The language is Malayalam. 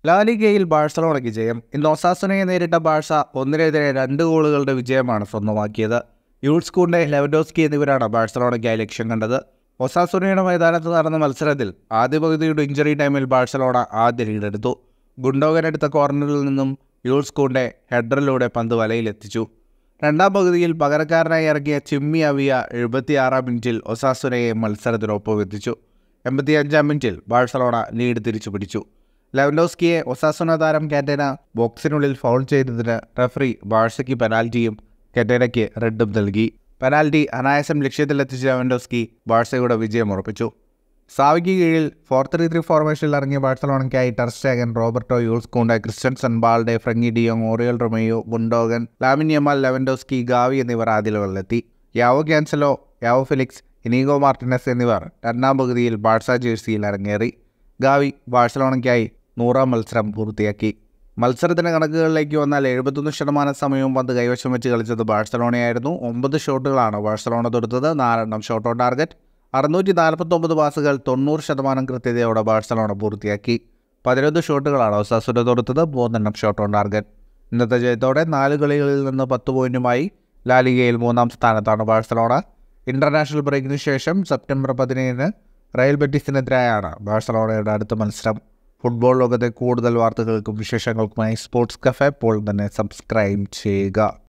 ലാലിഗയിൽ ബാഴ്സലോണയ്ക്ക് ജയം ഇന്ന് ഒസാസുനയെ നേരിട്ട ബാഴ്സ ഒന്നിനെതിരെ രണ്ട് ഗോളുകളുടെ വിജയമാണ് സ്വന്തമാക്കിയത് യൂൾസ്കൂണ്ടെ ലെവഡോസ്കി എന്നിവരാണ് ബാഴ്സലോണയ്ക്കായി ലക്ഷ്യം കണ്ടത് ഒസാസുനയുടെ മൈതാനത്ത് നടന്ന മത്സരത്തിൽ ആദ്യ പകുതിയുടെ ഇഞ്ചറി ടൈമിൽ ബാഴ്സലോണ ആദ്യ ലീഡെടുത്തു ഗുണ്ടോഗൻ എടുത്ത കോർണറിൽ നിന്നും യൂൾസ്കൂണ്ടെ ഹെഡറിലൂടെ പന്ത് വലയിലെത്തിച്ചു രണ്ടാം പകുതിയിൽ പകരക്കാരനായി ഇറങ്ങിയ ചിമ്മി അവിയ എഴുപത്തിയാറാം മിനിറ്റിൽ ഒസാസുനയെ മത്സരത്തിനൊപ്പം എത്തിച്ചു എൺപത്തിയഞ്ചാം മിനിറ്റിൽ ബാഴ്സലോണ ലീഡ് തിരിച്ചു പിടിച്ചു ലെവൻഡോസ്കിയെ ഒസാസുന താരം കാറ്റേന ബോക്സിനുള്ളിൽ ഫൗൾ ചെയ്തതിന് റഫറി ബാഴ്സയ്ക്ക് പെനാൽറ്റിയും കെറ്റേനയ്ക്ക് റെഡും നൽകി പെനാൽറ്റി അനായാസം ലക്ഷ്യത്തിലെത്തിച്ച ലെവൻഡോസ്കി ബാഴ്സയുടെ വിജയം ഉറപ്പിച്ചു സാവിക്ക് കീഴിൽ ഫോർ ത്രീ ത്രീ ഫോർമേഷനിൽ ഇറങ്ങിയ ബാഴ്സലോണയ്ക്കായി Ter Stegen Roberto Jules Kounde Christensen Balde Frenkie de Jong Oriol Romeu Gundogan Lamine Yamal Lewandowski Gavi എന്നിവർ ആദ്യ ലെവലിലെത്തി Joao Cancelo Joao Felix Inigo Martinez എന്നിവർ രണ്ടാം പകുതിയിൽ ബാഴ്സ ജേഴ്സിയിൽ അരങ്ങേറി ഗാവി ബാഴ്സലോണയ്ക്കായി നൂറാം മത്സരം പൂർത്തിയാക്കി മത്സരത്തിൻ്റെ കണക്കുകളിലേക്ക് വന്നാൽ എഴുപത്തൊന്ന് ശതമാനം സമയവും പന്ത് കൈവശം വെച്ച് കളിച്ചത് ബാഴ്സലോണയായിരുന്നു ഒമ്പത് ഷോട്ടുകളാണ് ബാഴ്സലോണ തൊടുത്തത് നാലെണ്ണം ഷോട്ട് ഓൺ ടാർഗറ്റ് അറുന്നൂറ്റി നാൽപ്പത്തൊമ്പത് പാസുകൾ തൊണ്ണൂറ് ശതമാനം കൃത്യതയോടെ ബാഴ്സലോണ പൂർത്തിയാക്കി പതിനൊന്ന് ഷോട്ടുകളാണ് ഒസാസുര തൊടുത്തത് മൂന്നെണ്ണം ഷോട്ട് ഓൺ ടാർഗറ്റ് ഇന്നത്തെ ജയത്തോടെ നാല് കളികളിൽ നിന്ന് പത്ത് പോയിന്റുമായി ലാലിഗയിൽ മൂന്നാം സ്ഥാനത്താണ് ബാഴ്സലോണ ഇന്റർനാഷണൽ ബ്രേക്കിന് ശേഷം സെപ്റ്റംബർ പതിനേഴിന് റയൽ ബെറ്റിസിനെതിരായാണ് ബാഴ്സലോണയുടെ അടുത്ത മത്സരം ഫുട്ബോൾ ലോകത്തെ കൂടുതൽ വാർത്തകൾക്കും വിശേഷങ്ങൾക്കുമായി സ്പോർട്സ് കഫേ ഇപ്പോൾ തന്നെ സബ്സ്ക്രൈബ് ചെയ്യുക